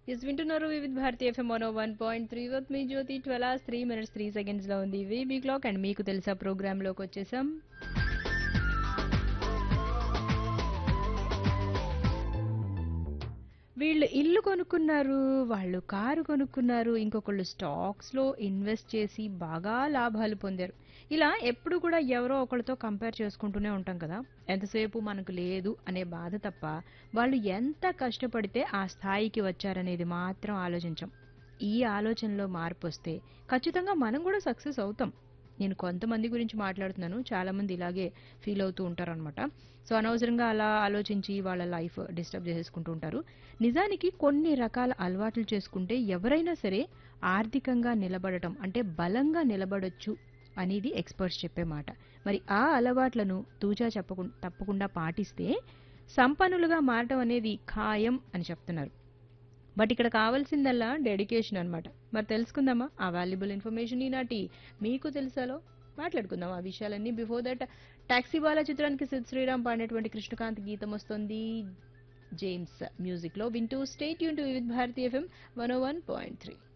yes వింటున్నారు Vividh Bharati FM one one point three with me Jyothi twelve hours three minutes three seconds లో ఉంది VB clock and మీకు తెలుసా programme లోకి వచ్చేసాం వీళ్ళు ఇల్లు కొనుక్కున్నారు వాళ్ళు కారు కొనుక్కున్నారు ఇంకొకళ్ళు స్టాక్స్ లో ఇన్వెస్ట్ చేసి బాగా లాభాలు పొందారు ఇలా ఎప్పుడు కూడా ఎవరో ఒకరితో కంపేర్ చేసుకుంటూనే ఉంటాం కదా ఎంతసేపు మనకు లేదు అనే బాధ తప్ప వాళ్ళు ఎంత కష్టపడితే ఆ స్థాయికి వచ్చారనేది మాత్రం ఆలోచించం ఈ ఆలోచనలో మార్పు వస్తే ఖచ్చితంగా మనం కూడా సక్సెస్ అవుతాం నేను కొంతమంది గురించి మాట్లాడుతున్నాను చాలా మంది ఇలాగే ఫీల్ అవుతూ ఉంటారనమాట సో అనవసరంగా అలా ఆలోచించి వాళ్ళ లైఫ్ డిస్టర్బ్ చేసేసుకుంటూ ఉంటారు నిజానికి కొన్ని రకాల అలవాట్లు చేసుకుంటే ఎవరైనా సరే ఆర్థికంగా నిలబడటం అంటే బలంగా నిలబడొచ్చు అనేది ఎక్స్పర్ట్స్ చెప్పే మాట మరి ఆ అలవాట్లను తూచా చెప్పకుండా తప్పకుండా పాటిస్తే సంపన్నులుగా మారటం అనేది ఖాయం అని చెప్తున్నారు బట్ ఇక్కడ కావాల్సిందల్లా డెడికేషన్ అన్నమాట మరి తెలుసుకుందామా ఆ వాల్యుబుల్ ఇన్ఫర్మేషన్ ఈనాటి మీకు తెలుసాలో మాట్లాడుకుందాం ఆ విషయాలన్నీ బిఫోర్ దట్ టాక్సీ వాలా చిత్రానికి సిద్ శ్రీరామ్ పాడినటువంటి కృష్ణకాంత్ గీతం వస్తుంది జేమ్స్ మ్యూజిక్ లో వింటూ స్టేట్ యూన్ to Vividh Bharati FM one one point three